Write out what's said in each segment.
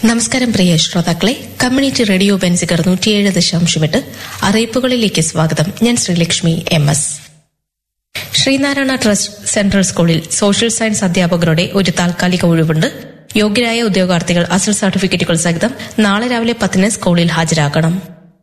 നമസ്കാരം പ്രിയ ശ്രോതാക്കളെ community radio Benziger നൂറ്റിയേഴ് ദശാംശം എട്ട് അറിയിപ്പുകളിലേക്ക് സ്വാഗതം ഞാൻ Sreelakshmi M S Sreenarayana trust central സ്കൂളിൽ സോഷ്യൽ സയൻസ് അധ്യാപകരുടെ ഒരു താൽക്കാലിക ഒഴിവുണ്ട് യോഗ്യരായ ഉദ്യോഗാർത്ഥികൾ അസൽ സർട്ടിഫിക്കറ്റുകൾ സഹിതം നാളെ രാവിലെ പത്തിന് സ്കൂളിൽ ഹാജരാകണം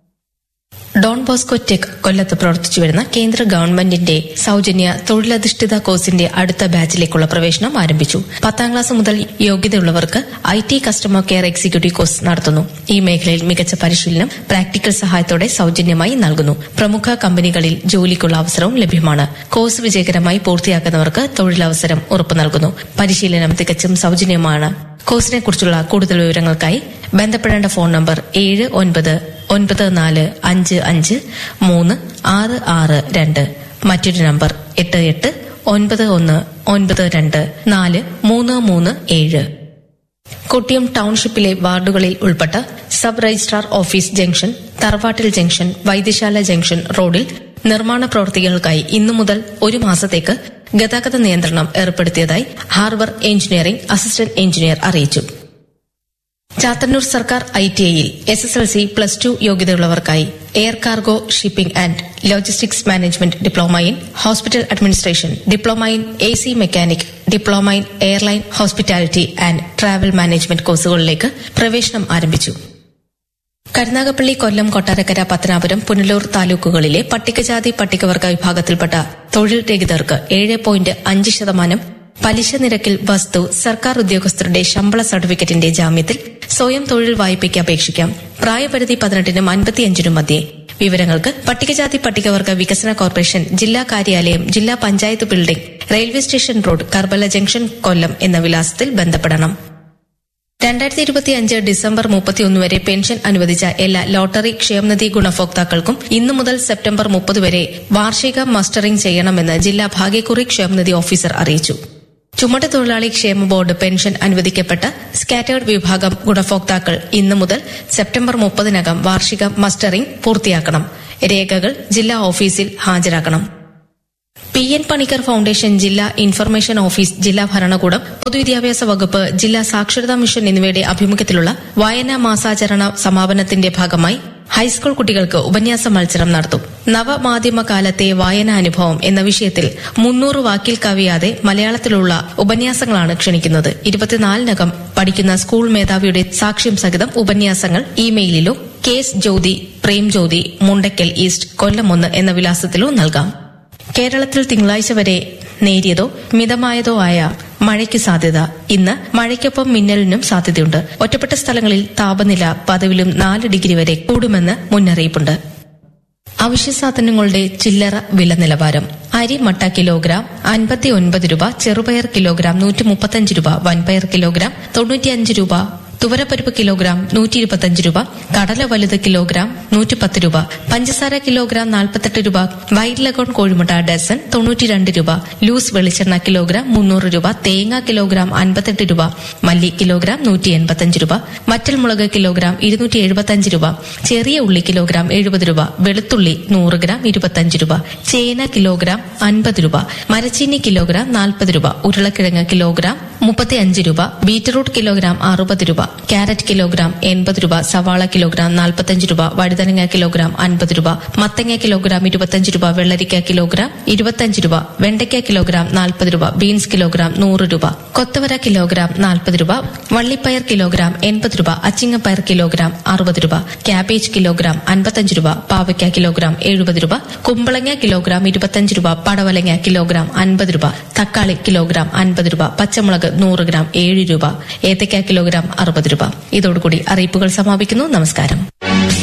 ഡോൺ ബോസ്കോ ടെക് കൊല്ലത്ത് പ്രവർത്തിച്ചു വരുന്ന കേന്ദ്ര ഗവൺമെന്റിന്റെ സൌജന്യ തൊഴിലധിഷ്ഠിത കോഴ്സിന്റെ അടുത്ത ബാച്ചിലേക്കുള്ള പ്രവേശനം ആരംഭിച്ചു പത്താം ക്ലാസ് മുതൽ യോഗ്യതയുള്ളവർക്ക് I T customer care executive course നടത്തുന്നു ഈ മേഖലയിൽ മികച്ച പരിശീലനം പ്രാക്ടിക്കൽ സഹായത്തോടെ സൌജന്യമായി നൽകുന്നു പ്രമുഖ കമ്പനികളിൽ ജോലിക്കുള്ള അവസരവും ലഭ്യമാണ് കോഴ്സ് വിജയകരമായി പൂർത്തിയാക്കുന്നവർക്ക് തൊഴിലവസരം ഉറപ്പു നൽകുന്നു പരിശീലനം തികച്ചും സൌജന്യമാണ് കോഴ്സിനെ കുറിച്ചുള്ള കൂടുതൽ വിവരങ്ങൾക്കായി ബന്ധപ്പെടേണ്ട ഫോൺ നമ്പർ ഏഴ് ഒൻപത് ഒൻപത് നാല് അഞ്ച് അഞ്ച് മൂന്ന് ആറ് ആറ് രണ്ട് മറ്റൊരു നമ്പർ എട്ട് എട്ട് ഒൻപത് ഒന്ന് ഒൻപത് രണ്ട് നാല് മൂന്ന് മൂന്ന് ഏഴ് കൊട്ടിയം ടൌൺഷിപ്പിലെ വാർഡുകളിൽ ഉൾപ്പെട്ട സബ് രജിസ്ട്രാർ ഓഫീസ് ജംഗ്ഷൻ തറവാട്ടിൽ ജംഗ്ഷൻ വൈദ്യശാല ജംഗ്ഷൻ റോഡിൽ നിർമ്മാണ പ്രവൃത്തികൾക്കായി ഇന്നു മുതൽ ഒരു മാസത്തേക്ക് ഗതാഗത നിയന്ത്രണം ഏർപ്പെടുത്തിയതായി ഹാർബർ എഞ്ചിനീയറിംഗ് അസിസ്റ്റന്റ് എഞ്ചിനീയർ അറിയിച്ചു ചാത്തന്നൂർ സർക്കാർ ഐ ടി ഐയിൽ S S L C plus two യോഗ്യതയുള്ളവർക്കായി air cargo shipping and logistics management diploma in hospital administration diploma in A C mechanic diploma in airline hospitality and travel management കോഴ്സുകളിലേക്ക് പ്രവേശനം ആരംഭിച്ചു കരുനാഗപ്പള്ളി കൊല്ലം കൊട്ടാരക്കര പത്തനാപുരം പുനലൂർ താലൂക്കുകളിലെ പട്ടികജാതി പട്ടികവർഗ വിഭാഗത്തിൽപ്പെട്ട തൊഴിൽ രഹിതർക്ക് ഏഴ് പോയിന്റ് അഞ്ച് ശതമാനം പലിശ നിരക്കിൽ വസ്തു സർക്കാർ ഉദ്യോഗസ്ഥരുടെ ശമ്പള സർട്ടിഫിക്കറ്റിന്റെ ജാമ്യത്തിൽ സ്വയം തൊഴിൽ വായ്പയ്ക്ക് അപേക്ഷിക്കാം പ്രായപരിധി പതിനെട്ടിനും അൻപത്തിയഞ്ചിനും മധ്യേ വിവരങ്ങൾക്ക് പട്ടികജാതി പട്ടികവർഗ വികസന കോർപ്പറേഷൻ ജില്ലാ കാര്യാലയം ജില്ലാ panchayat building railway station road Karbala junction Kollam എന്ന വിലാസത്തിൽ ബന്ധപ്പെടണം രണ്ടായിരത്തി ഇരുപത്തിയഞ്ച് ഡിസംബർ മുപ്പത്തിയൊന്ന് വരെ പെൻഷൻ അനുവദിച്ച എല്ലാ ലോട്ടറി ക്ഷേമനിധി ഗുണഭോക്താക്കൾക്കും ഇന്നു മുതൽ സെപ്റ്റംബർ മുപ്പത് വരെ വാർഷിക മസ്റ്ററിംഗ് ചെയ്യണമെന്ന് ജില്ലാ ഭാഗ്യക്കുറി ക്ഷേമനിധി ഓഫീസർ അറിയിച്ചു ചുമട്ട് തൊഴിലാളി ക്ഷേമ ബോർഡ് പെൻഷൻ അനുവദിക്കപ്പെട്ട സ്കാറ്റേർഡ് വിഭാഗം ഗുണഭോക്താക്കൾ ഇന്നു മുതൽ സെപ്റ്റംബർ മുപ്പതിനകം വാർഷിക മസ്റ്ററിംഗ് പൂർത്തിയാക്കണം രേഖകൾ ജില്ലാ ഓഫീസിൽ ഹാജരാക്കണം പി എൻ പണിക്കർ ഫൌണ്ടേഷൻ ജില്ലാ ഇൻഫർമേഷൻ ഓഫീസ് ജില്ലാ ഭരണകൂടം പൊതുവിദ്യാഭ്യാസ വകുപ്പ് ജില്ലാ സാക്ഷരതാ മിഷൻ എന്നിവയുടെ ആഭിമുഖ്യത്തിലുള്ള വായനാ മാസാചരണ സമാപനത്തിന്റെ ഭാഗമായി ഹൈസ്കൂൾ കുട്ടികൾക്ക് ഉപന്യാസ മത്സരം നടത്തും നവമാധ്യമ കാലത്തെ വായനാനുഭവം എന്ന വിഷയത്തിൽ മുന്നൂറ് വാക്കിൽ കവിയാതെ മലയാളത്തിലുള്ള ഉപന്യാസങ്ങളാണ് ക്ഷണിക്കുന്നത് ഇരുപത്തിനാലിനകം പഠിക്കുന്ന സ്കൂൾ മേധാവിയുടെ സാക്ഷ്യം സഹിതം ഉപന്യാസങ്ങൾ ഇമെയിലിലോ കേസ് ജ്യോതി പ്രേം ജ്യോതി മുണ്ടക്കൽ ഈസ്റ്റ് കൊല്ലം ഒന്ന് എന്ന വിലാസത്തിലോ നൽകാം കേരളത്തിൽ തിങ്കളാഴ്ച വരെ നേരിയതോ മിതമായതോ ആയ മഴയ്ക്ക് സാധ്യത ഇന്ന് മഴയ്ക്കൊപ്പം മിന്നലിനും സാധ്യതയുണ്ട് ഒറ്റപ്പെട്ട സ്ഥലങ്ങളിൽ താപനില പതിവിലും നാല് ഡിഗ്രി വരെ കൂടുമെന്ന് മുന്നറിയിപ്പുണ്ട് അവശ്യ സാധനങ്ങളുടെ ചില്ലറ വില നിലവാരം അരി മട്ട കിലോഗ്രാം അൻപത്തി ഒൻപത് രൂപ ചെറുപയർ കിലോഗ്രാം നൂറ്റി മുപ്പത്തഞ്ച് രൂപ വൻപയർ കിലോഗ്രാം തൊണ്ണൂറ്റിയഞ്ച് രൂപ തുവരപ്പരിപ്പ് കിലോഗ്രാം നൂറ്റി ഇരുപത്തഞ്ച് രൂപ കടല വലുത് കിലോഗ്രാം നൂറ്റിപ്പത്ത് രൂപ പഞ്ചസാര കിലോഗ്രാം നാൽപ്പത്തെട്ട് രൂപ വൈറ്റ് ലഗോൺ കോഴിമുട്ട ഡസൻ തൊണ്ണൂറ്റിരണ്ട് രൂപ ലൂസ് വെളിച്ചെണ്ണ കിലോഗ്രാം മുന്നൂറ് രൂപ തേങ്ങ കിലോഗ്രാം അൻപത്തെട്ട് രൂപ മല്ലി കിലോഗ്രാം നൂറ്റി എൺപത്തഞ്ച് രൂപ മറ്റൽ മുളക് കിലോഗ്രാം ഇരുന്നൂറ്റി എഴുപത്തഞ്ച് രൂപ ചെറിയ ഉള്ളി കിലോഗ്രാം എഴുപത് രൂപ വെളുത്തുള്ളി നൂറ് ഗ്രാം ഇരുപത്തഞ്ച് രൂപ ചേന കിലോഗ്രാം അൻപത് രൂപ മരച്ചീനി കിലോഗ്രാം നാൽപ്പത് രൂപ ഉരുളക്കിഴങ്ങ് കിലോഗ്രാം മുപ്പത്തിയഞ്ച് രൂപ ബീറ്റ്റൂട്ട് കിലോഗ്രാം അറുപത് രൂപ ക്യാരറ്റ് കിലോഗ്രാം എൺപത് രൂപ സവാള കിലോഗ്രാം നാൽപ്പത്തഞ്ച് രൂപ വഴുതനങ്ങ കിലോഗ്രാം അൻപത് രൂപ മത്തങ്ങ കിലോഗ്രാം ഇരുപത്തഞ്ച് രൂപ വെള്ളരിക്ക കിലോഗ്രാം ഇരുപത്തഞ്ച് രൂപ വെണ്ടയ്ക്ക കിലോഗ്രാം നാൽപ്പത് രൂപ ബീൻസ് കിലോഗ്രാം നൂറ് രൂപ കൊത്തവര കിലോഗ്രാം നാൽപ്പത് രൂപ വള്ളിപ്പയർ കിലോഗ്രാം എൺപത് രൂപ അച്ചിങ്ങപ്പയർ കിലോഗ്രാം അറുപത് രൂപ ക്യാബേജ് കിലോഗ്രാം അൻപത്തഞ്ച് രൂപ പാവയ്ക്ക കിലോഗ്രാം എഴുപത് രൂപ കുമ്പളങ്ങ കിലോഗ്രാം ഇരുപത്തഞ്ച് രൂപ പടവലങ്ങ കിലോഗ്രാം അൻപത് രൂപ തക്കാളി കിലോഗ്രാം അൻപത് രൂപ പച്ചമുളക് നൂറ് ഗ്രാം ഏഴ് രൂപ ഏത്തയ്ക്ക കിലോഗ്രാം അറുപത് രൂപ ഇതോടുകൂടി അറിയിപ്പുകൾ സമാപിക്കുന്നു നമസ്കാരം